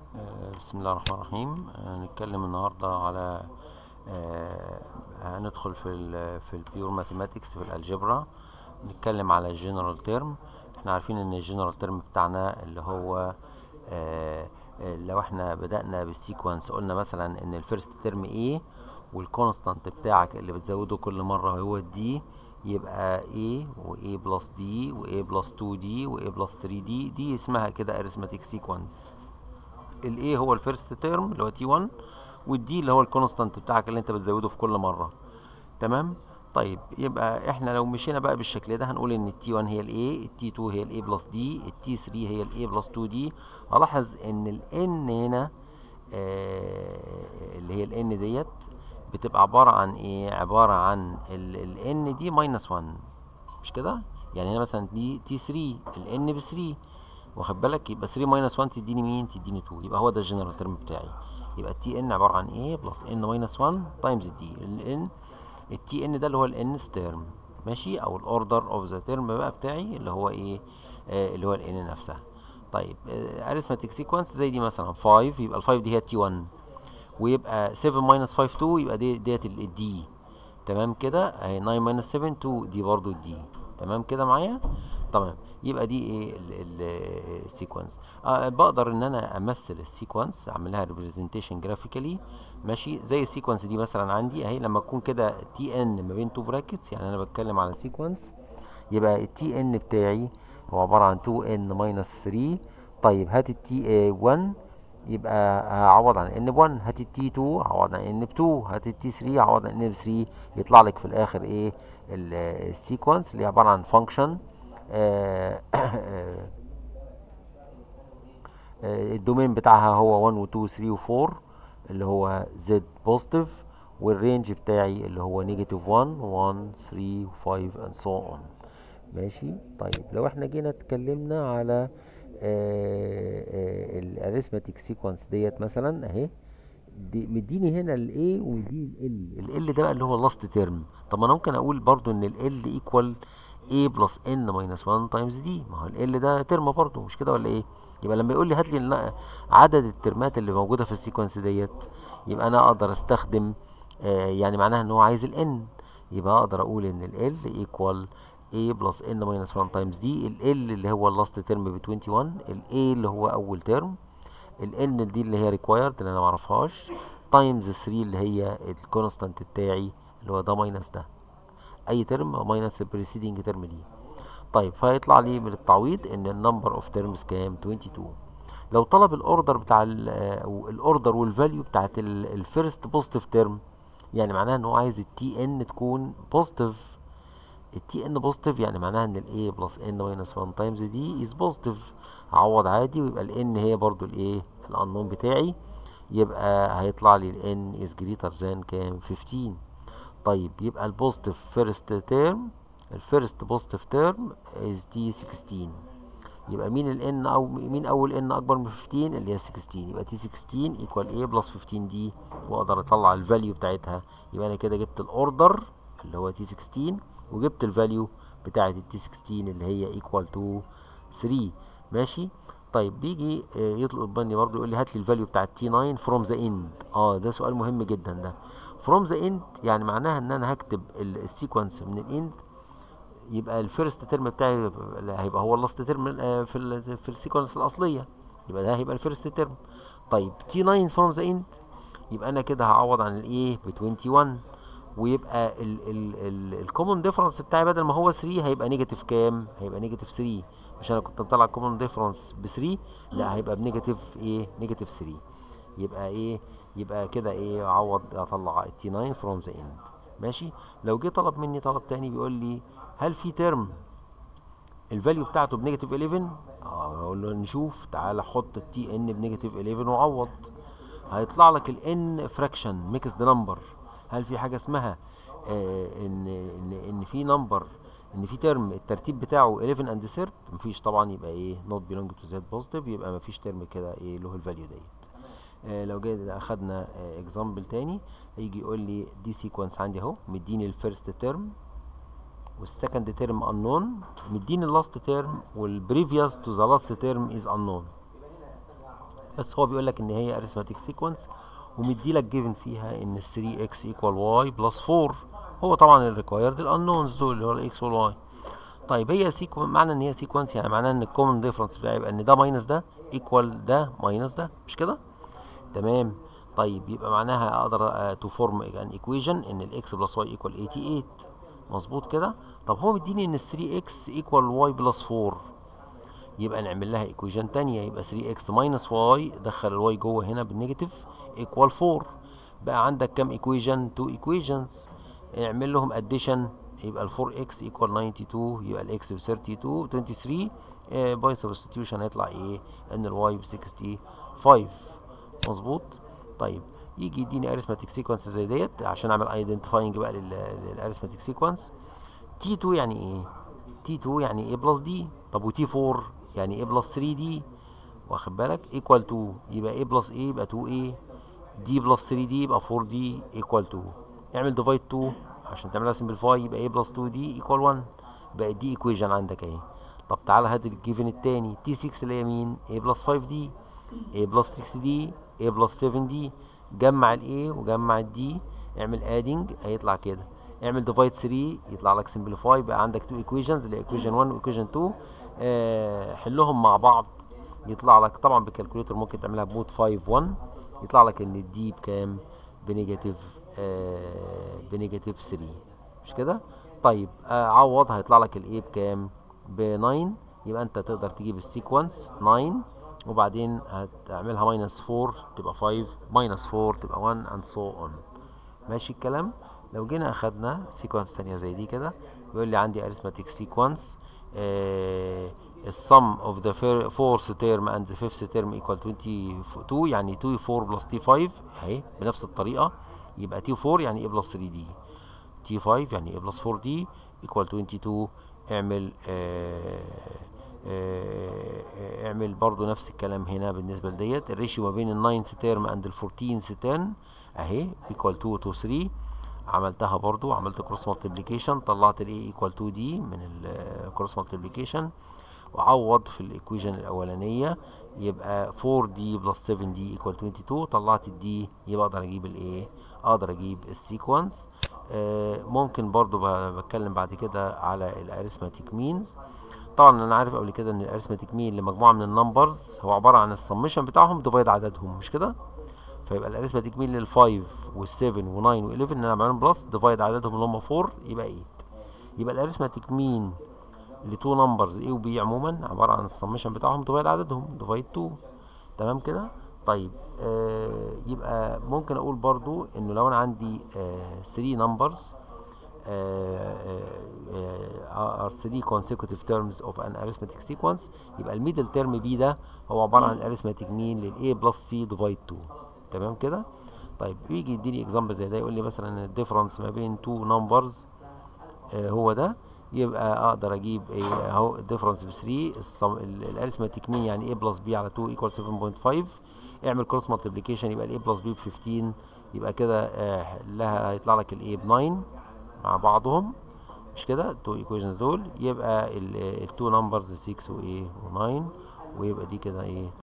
آه، بسم الله الرحمن الرحيم آه، هنتكلم النهارده على آه، هندخل في ال في البيور ماثيماتكس في الالجبرا نتكلم على الجنرال تيرم احنا عارفين ان الجنرال تيرم بتاعنا اللي هو آه، آه، لو احنا بدأنا بالسيكونس قلنا مثلا ان الفيرست تيرم ايه والكونستانت بتاعك اللي بتزوده كل مرة هو دي يبقى A و A بلس D و A بلس 2D و A بلس 3D دي اسمها كده arithmetic sequence ال A هو الفيرست تيرم اللي هو T1 والدي اللي هو الكونستانت بتاعك اللي انت بتزوده في كل مرة تمام طيب يبقى احنا لو مشينا بقى بالشكل ده هنقول ان التي 1 هي الاي التي 2 هي الاي بلس دي التي 3 هي الاي بلس 2 دي الاحظ ان الان هنا آه اللي هي الان ديت بتبقى عبارة عن ايه عبارة عن الان دي ماينس 1 مش كده يعني هنا مثلا دي تي 3 الان ب 3 واخد بالك يبقى 3 ماينس 1 تديني مين تديني 2 يبقى هو ده الجنرال تيرم بتاعي يبقى التي ان عبارة عن ايه بلس ان ماينس 1 تايمز دي الان التي ان ده اللي هو الان تيرم ماشي او الاوردر اوف ذا تيرم بقى بتاعي اللي هو ايه آه اللي هو الان نفسها طيب اريثماتيك سيكونس زي دي مثلا 5 يبقى ال 5 دي هي تي 1 ويبقى 7 ماينس 5 2 يبقى دي ديت الدي تمام كده اهي 9 ماينس 7 2 دي برضو الدي تمام كده معايا تمام يبقى دي ايه السيكونس آه بقدر ان انا امثل السيكونس اعمل لها ريبريزنتيشن جرافيكالي ماشي زي السيكونس دي مثلا عندي اهي لما تكون كده تي ان ما بين تو براكتس يعني انا بتكلم على سيكونس يبقى التي ان بتاعي هو عباره عن 2 ان ماينس 3 طيب هات التي 1 يبقى هعوض عن ان ب 1 هات التي 2 هعوض عن ان ب 2 هات التي 3 هعوض عن ان ب 3 يطلع لك في الاخر ايه السيكونس اللي عباره عن فانكشن الدومين بتاعها هو 1 و 2 و 3 و 4 اللي هو زد بوزيتيف والرينج بتاعي اللي هو نيجاتيف 1 1 3 5 and so on ماشي طيب لو احنا جينا اتكلمنا على الاريثماتيك سيكونس ديت مثلا اهي دي مديني هنا ال A ومديني ال L ال L ده بقى اللي هو اللاست تيرم طب ما انا ممكن اقول برضو ان ال L ايكوال A بلس N ماينس 1 تايمز دي ما هو ال L ده ترم برضو مش كده ولا ايه يبقى لما يقول لي هات لي عدد الترمات اللي موجوده في السيكونس ديت يبقى انا اقدر استخدم آه يعني معناها ان هو عايز ال N يبقى اقدر اقول ان ال L ايكوال A بلس N ماينس 1 تايمز دي ال L اللي هو اللاست تيرم ب 21 ال A اللي هو اول تيرم ال N دي اللي هي ريكوايرد اللي انا معرفهاش تايمز 3 اللي هي الكونستانت بتاعي اللي هو ده ماينس ده اي ترم ماينس البريسيدنج ترم دي طيب فهيطلع لي من التعويض ان النمبر اوف تيرمز كام 22 لو طلب الاوردر بتاع الاوردر والفاليو بتاعت الفيرست بوزيتيف تيرم يعني معناها ان هو عايز التي ان تكون بوزيتيف التي ان بوزيتيف يعني معناها ان الاي بلس ان ماينس 1 تايمز دي از بوزيتيف اعوض عادي ويبقى الان هي برضو الايه الانون بتاعي يبقى هيطلع لي الان از جريتر ذان كام 15 طيب يبقى البوزيتيف فيرست تيرم الفيرست بوزيتيف تيرم از تي 16 يبقى مين الان او مين اول ان اكبر من 15 اللي هي 16 يبقى تي 16 ايكوال ايه بلس 15 دي واقدر اطلع الفاليو بتاعتها يبقى انا كده جبت الاوردر اللي هو تي 16 وجبت الفاليو بتاعت التي 16 اللي هي ايكوال تو 3 ماشي طيب بيجي يطلب مني برضه يقول لي هات لي الفاليو بتاعت تي 9 فروم ذا اند اه ده سؤال مهم جدا ده فروم ذا اند يعني معناها ان انا هكتب السيكونس من الاند يبقى الفيرست ترم بتاعي هيبقى هو اللاست ترم في ال في السيكونس الاصليه يبقى ده هيبقى الفيرست ترم طيب تي 9 فروم ذا اند يبقى انا كده هعوض عن الايه ب 21 ويبقى الكومون ديفرنس بتاعي بدل ما هو 3 هيبقى نيجاتيف كام هيبقى نيجاتيف 3 مش انا كنت مطلع الكومون ديفرنس ب 3 لا هيبقى بنيجاتيف ايه نيجاتيف 3 يبقى ايه يبقى كده ايه اعوض اطلع التي 9 فروم ذا اند ماشي لو جه طلب مني طلب تاني بيقول لي هل في ترم الفاليو بتاعته بنيجاتيف 11 اه اقول له نشوف تعالى حط التي ان بنيجاتيف 11 وعوض هيطلع لك الان فراكشن ميكس ذا نمبر هل في حاجه اسمها آه ان ان ان في نمبر ان في ترم الترتيب بتاعه 11 اند 3 مفيش طبعا يبقى ايه نوت بيلونج تو زد بوزيتيف يبقى مفيش ترم كده ايه له الفاليو ديت آه لو جينا اخدنا اكزامبل آه تاني هيجي يقول لي دي سيكونس عندي اهو مديني الفيرست ترم والسكند تيرم unknown مديني اللاست تيرم والبريفيوس تو ذا لاست تيرم از unknown بس هو بيقول لك ان هي اريثماتيك سيكونس ومدي لك جيفن فيها ان 3 اكس ايكوال واي بلس 4 هو طبعا الريكوايرد الانونز دول اللي هو الاكس والواي طيب هي سيكونس معنى ان هي سيكونس يعني معناه ان الكومن ديفرنس بتاعي يبقى ان ده ماينس ده ايكوال ده ماينس ده مش كده تمام طيب يبقى معناها اقدر تو فورم ان ايكويشن ان الاكس بلس واي ايكوال 88 مظبوط كده طب هو مديني ان 3 اكس ايكوال واي بلس 4 يبقى نعمل لها ايكويشن تانية يبقى 3 اكس ماينس واي دخل الواي جوه هنا بالنيجاتيف ايكوال 4 بقى عندك كام ايكويشن 2 ايكويشنز اعمل لهم اديشن يبقى ال 4 اكس ايكوال 92 يبقى الاكس ب 32 23 باي سبستيوشن هيطلع ايه ان الواي ب 65 مظبوط طيب يجي يديني اريثماتيك سيكونس زي ديت عشان اعمل ايدنتيفاينج بقى للاريثماتيك سيكونس تي 2 يعني ايه تي 2 يعني ايه بلس دي طب وتي 4 يعني ايه بلس 3 دي واخد بالك ايكوال 2 يبقى ايه بلس ايه يبقى 2 ايه دي بلس 3 دي يبقى 4 دي ايكوال 2 اعمل ديفايد 2 عشان تعملها سمبليفاي يبقى ايه بلس 2 دي ايكوال 1 بقت دي ايكويشن عندك اهي طب تعالى هات الجيفن التاني تي 6 اللي هي مين ايه بلس 5 دي ايه بلس 6 دي ايه بلس 7 دي جمع الايه وجمع الدي اعمل ادنج هيطلع كده اعمل ديفايد 3 يطلع لك سمبليفاي بقى عندك تو ايكويشنز اللي ايكويشن 1 وايكويشن 2 آه حلهم مع بعض يطلع لك طبعا بالكالكوليتر ممكن تعملها بمود 5 1 يطلع لك ان الدي بكام بنيجاتيف آه بنيجاتيف 3 مش كده طيب آه عوض هيطلع لك الايه بكام ب 9 يبقى انت تقدر تجيب السيكونس 9 وبعدين هتعملها ماينس 4 تبقى 5 ماينس 4 تبقى 1 and so on ماشي الكلام لو جينا اخدنا سيكونس تانية زي دي كده بيقول لي عندي arithmetic sequence آه السم اوف ذا fourth term and the fifth term equal 22 يعني 2 4 plus t5 اهي بنفس الطريقة يبقى t4 يعني a plus 3d t5 يعني a plus 4d equal 22 اعمل آه آه اعمل برضو نفس الكلام هنا بالنسبة لديت الريشيو ما بين الناينث تيرم اند الفورتينث تيرم اهي equal 2 to 3 عملتها برضو عملت كروس مالتيبليكيشن طلعت الايه ايكوال 2 دي من الكروس مالتيبليكيشن وعوض في الايكويشن الاولانيه يبقى 4 دي بلس 7 دي ايكوال 22 طلعت الدي يبقى اقدر اجيب الايه اقدر اجيب السيكونس آه ممكن برضو بتكلم بعد كده على الاريثماتيك مينز طبعا انا عارف قبل كده ان الاريثماتيك مين لمجموعه من النمبرز هو عباره عن السمشن بتاعهم ديفايد عددهم مش كده فيبقى الاريثماتيك مين لل5 وال7 و9 و11 ان انا بعملهم بلس ديفايد عددهم اللي هم 4 يبقى 8 يبقى الاريثماتيك مين لتو نمبرز A و B عموما عباره عن السمشن بتاعهم ديفايد عددهم ديفايد 2 تمام كده طيب آه يبقى ممكن اقول برضو انه لو انا عندي 3 نمبرز are three consecutive terms of an arithmetic sequence يبقى الميدل تيرم B ده هو عبارة عن arithmetic مين لل A plus C divide 2 تمام كده طيب يجي يديني اكزامبل زي ده يقول لي مثلا الديفرنس ما بين تو نمبرز آه هو ده يبقى اقدر اجيب ايه اهو الديفرنس ب 3 الاريثماتيك مين يعني A بلس B على 2 ايكوال 7.5 اعمل كروس مالتيبليكيشن يبقى ال A بلس B ب 15 يبقى كده آه لها هيطلع لك ال A ب 9 مع بعضهم مش كده التو ايكويشنز دول يبقى التو نمبرز 6 و 8 و 9 ويبقى دي كده ايه